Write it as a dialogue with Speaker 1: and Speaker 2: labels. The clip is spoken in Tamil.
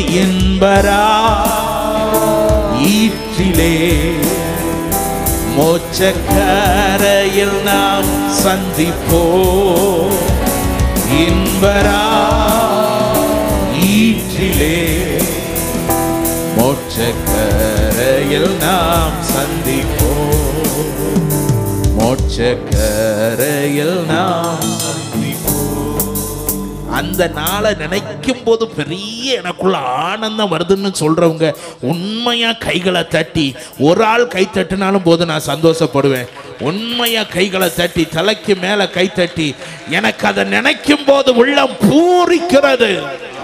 Speaker 1: என்பரா ஈற்றிலே மோச்சக்கரையில் நாம் சந்திப்போ இன்பரா ஈற்றிலே மோட்சக்கரையில் நாம் சந்திப்போ மோட்சக்கரையில் நாம் அந்த நாளை நினைக்கும் போது பெரிய எனக்குள்ள ஆனந்தம் வருதுன்னு சொல்றவங்க உண்மையா கைகளை தட்டி ஒரு ஆள் கை தட்டினாலும் போது நான் சந்தோஷப்படுவேன் உண்மையா கைகளை தட்டி தலைக்கு மேல கை தட்டி எனக்கு அதை நினைக்கும் போது உள்ளம் பூரிக்கிறது